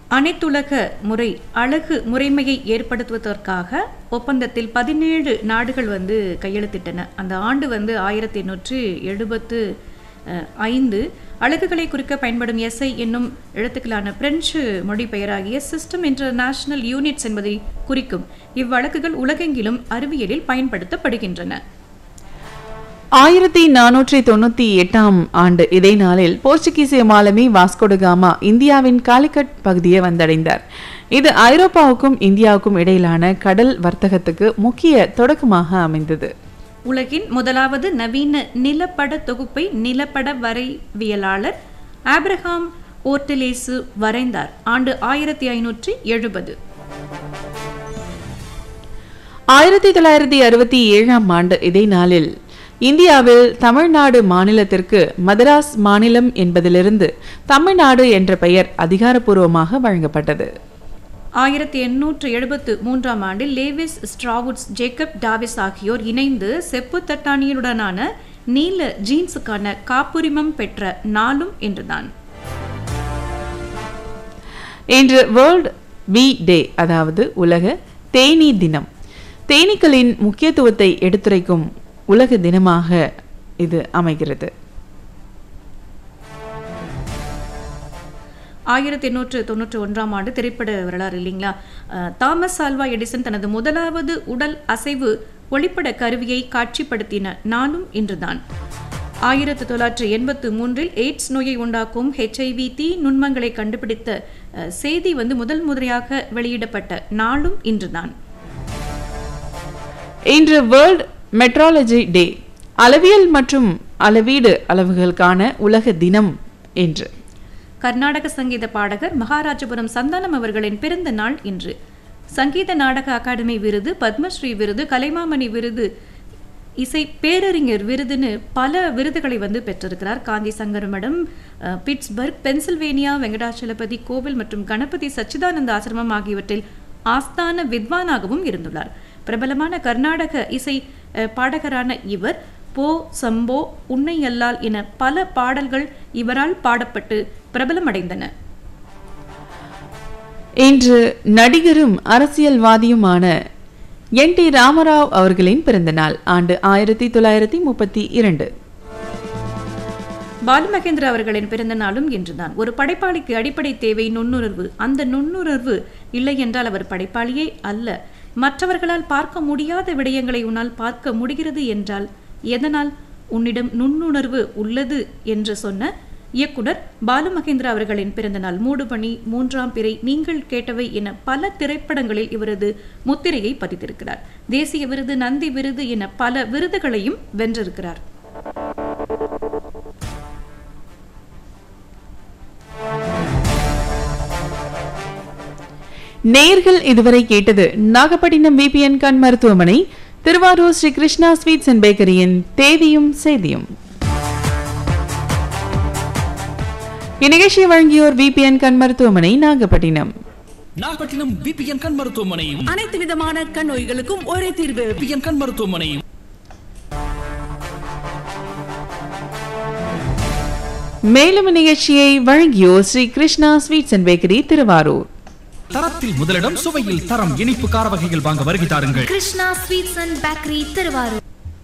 அனைத்துலக முறை அழகு முறைமையை ஏற்படுத்துவதற்காக ஒப்பந்தத்தில் பதினேழு நாடுகள் வந்து கையெழுத்திட்டன அந்த ஆண்டு வந்து ஆயிரத்தி எண்ணூற்று எழுபத்து அஹ், ஐந்து அழகுகளை குறிக்க பயன்படும் எஸ்ஐ என்னும் எழுத்துக்களான பிரெஞ்சு மொழிபெயராகிய சிஸ்டம் இன்டர்நேஷனல் யூனிட்ஸ் என்பதை குறிக்கும் இவ்வழக்குகள் உலகெங்கிலும் அறிவியலில் பயன்படுத்தப்படுகின்றன ஆயிரத்தி நானூற்றி தொண்ணூத்தி எட்டாம் ஆண்டு இதே நாளில் போர்ச்சுகீசிய மாலுமி வாஸ்கோடகாமா இந்தியாவின் காலிக்கட் பகுதியை வந்தடைந்தார் இது ஐரோப்பாவுக்கும் இந்தியாவுக்கும் இடையிலான கடல் வர்த்தகத்துக்கு முக்கிய தொடக்கமாக அமைந்தது உலகின் முதலாவது நவீன நிலப்பட தொகுப்பை நிலப்பட வரைவியலாளர் ஆப்ரஹாம் ஓர்டலேசு வரைந்தார் ஆண்டு ஆயிரத்தி ஐநூற்றி எழுபது ஆயிரத்தி தொள்ளாயிரத்தி அறுபத்தி ஏழாம் ஆண்டு இதே நாளில் இந்தியாவில் தமிழ்நாடு மாநிலத்திற்கு மதராஸ் மாநிலம் என்பதிலிருந்து தமிழ்நாடு என்ற பெயர் அதிகாரப்பூர்வமாக வழங்கப்பட்டது ஆயிரத்தி எண்ணூற்று எழுபத்து மூன்றாம் ஆண்டில் லேவிஸ் ஸ்ட்ராவுட்ஸ் ஜேக்கப் டாவிஸ் ஆகியோர் இணைந்து செப்பு தட்டானியருடனான நீல ஜீன்ஸுக்கான காப்புரிமம் பெற்ற நாளும் என்றுதான் இன்று வேர்ல்ட் பி டே அதாவது உலக தேனீ தினம் தேனீக்களின் முக்கியத்துவத்தை எடுத்துரைக்கும் உலக தினமாக இது அமைகிறது ஆயிரத்தி எண்ணூற்று தொண்ணூற்றி ஒன்றாம் ஆண்டு திரைப்பட வரலாறு இல்லைங்களா அஹ், தாமஸ் ஆல்வா எடிசன் தனது முதலாவது உடல் அசைவு ஒளிப்பட கருவியை காட்சிப்படுத்தின நாளும் இன்றுதான் ஆயிரத்தி தொள்ளாயிரத்தி எண்பத்து மூன்றில் எய்ட்ஸ் நோயை உண்டாக்கும் ஹெச்ஐவி தீ நுண்மங்களை கண்டுபிடித்த அஹ், செய்தி வந்து முதல் முறையாக வெளியிடப்பட்ட நாளும் இன்றுதான் இன்று வேர்ல்ட் மெட்ராலஜி டே அளவியல் மற்றும் அளவீடு அளவுகளுக்கான உலக தினம் என்று கர்நாடக சங்கீத பாடகர் மகாராஜபுரம் சந்தானம் அவர்களின் பிறந்த நாள் இன்று சங்கீத நாடக அகாடமி விருது பத்மஸ்ரீ விருது கலைமாமணி விருது இசை பேரறிஞர் விருதுன்னு பல விருதுகளை வந்து பெற்றிருக்கிறார் காந்தி சங்கரமடம் அஹ், பிட்ஸ்பர்க் பென்சில்வேனியா வெங்கடாச்சலபதி கோவில் மற்றும் கணபதி சச்சிதானந்த ஆசிரமம் ஆகியவற்றில் ஆஸ்தான வித்வானாகவும் இருந்துள்ளார் பிரபலமான கர்நாடக இசை அஹ், பாடகரான இவர் போ சம்போ உன்னை அல்லால் என பல பாடல்கள் இவரால் பாடப்பட்டு பிரபலமடைந்தன இன்று நடிகரும் அரசியல்வாதியுமான என் டி ராமராவ் அவர்களின் பிறந்த நாள் ஆண்டு ஆயிரத்தி தொள்ளாயிரத்தி முப்பத்தி இரண்டு பாலுமகேந்திர அவர்களின் பிறந்த நாளும் இன்றுதான் ஒரு படைப்பாளிக்கு அடிப்படை தேவை நுண்ணுணர்வு அந்த நுண்ணுணர்வு இல்லை என்றால் அவர் படைப்பாளியே அல்ல மற்றவர்களால் பார்க்க முடியாத விடயங்களை உன்னால் பார்க்க முடிகிறது என்றால் எதனால் உன்னிடம் நுண்ணுணர்வு உள்ளது என்று சொன்ன இயக்குனர் பாலுமகேந்திரா அவர்களின் பிறந்தநாள் மூடுபனி மூன்றாம் பிறை நீங்கள் கேட்டவை என பல திரைப்படங்களில் இவரது முத்திரையை பதித்திருக்கிறார் தேசிய விருது நந்தி விருது என பல விருதுகளையும் வென்றிருக்கிறார் நேர்கள் இதுவரை கேட்டது நாகப்பட்டினம் விபிஎன் கண் மருத்துவமனை திருவாரூர் ஸ்ரீ கிருஷ்ணா ஸ்வீட்ஸ் அண்ட் பேக்கரியின் தேதியும் செய்தியும் இந்நிகழ்ச்சியை வழங்கியோர் விபிஎன் கண் மருத்துவமனை நாகப்பட்டினம் நாகப்பட்டினம் பிபிஎன் கண் மருத்துவமனை அனைத்து விதமான கண் நோய்களுக்கும் ஒரே தீர்வு பிபிஎன் கண் மருத்துவமனை மேலும் இந்நிகழ்ச்சியை வழங்கியோர் Sri Krishna sweets and bakery Thiruvarur தரத்தில் முதலிடம் சுவையில் தரம் இனிப்பு கார வகைகள் வாங்க வருகை தாருங்கள் Krishna sweets and bakery Thiruvarur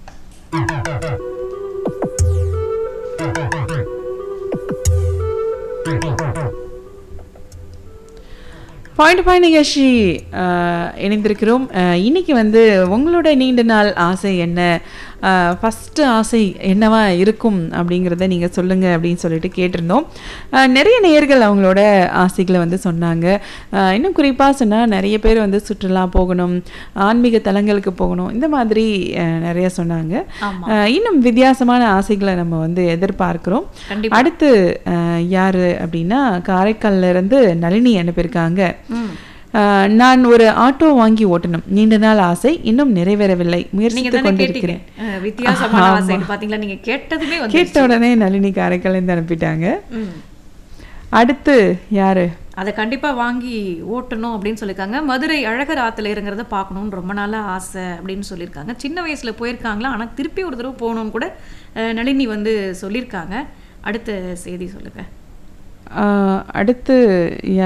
point point நிகழ்ச்சி அஹ், இணைந்திருக்கிறோம் அஹ், இன்னைக்கு வந்து உங்களோட நீண்ட நாள் ஆசை என்ன ஃபஸ்ட்டு ஆசை என்னவா இருக்கும் அப்படிங்கிறத நீங்கள் சொல்லுங்கள் அப்படின்னு சொல்லிட்டு கேட்டிருந்தோம் அஹ், நிறைய நேயர்கள் அவங்களோட ஆசைகளை வந்து சொன்னாங்க அஹ், இன்னும் குறிப்பாக சொன்னால் நிறைய பேர் வந்து சுற்றுலா போகணும் ஆன்மீக தலங்களுக்கு போகணும் இந்த மாதிரி அஹ், நிறைய சொன்னாங்க ஆமா. அஹ், இன்னும் வித்தியாசமான ஆசைகளை நம்ம வந்து எதிர்பார்க்கிறோம் கண்டிப்பா. அடுத்து அஹ், யாரு அப்படின்னா காரைக்கால்ல இருந்து நளினி அனுப்பியிருக்காங்க ம். அஹ், நான் ஒரு ஆட்டோ வாங்கி ஓட்டணும் நீண்ட நாள் ஆசை இன்னும் நிறைவேறவில்லை நீங்க முயற்சித்துக் தானே கேட்டீங்க கொண்டிருக்கிறேன் அஹ், வித்தியாசமான ஆமா. ஆசை பாத்தீங்களா நீங்க கேட்டதுமே வந்து கேட்ட உடனே நளினி காரைக்கால் இருந்து அனுப்பிட்டாங்க ம். அடுத்து யாரு அதை கண்டிப்பா வாங்கி ஓட்டணும் அப்படின்னு சொல்லியிருக்காங்க மதுரை அழகர் ஆத்துல இறங்குறத பார்க்கணும்னு ரொம்ப நாளா ஆசை அப்படின்னு சொல்லியிருக்காங்க சின்ன வயசுல போயிருக்காங்களா ஆனா திருப்பி ஒரு தடவை போகணும்னு கூட அஹ், நளினி வந்து சொல்லியிருக்காங்க அடுத்த செய்தி சொல்லுங்க அஹ், அடுத்து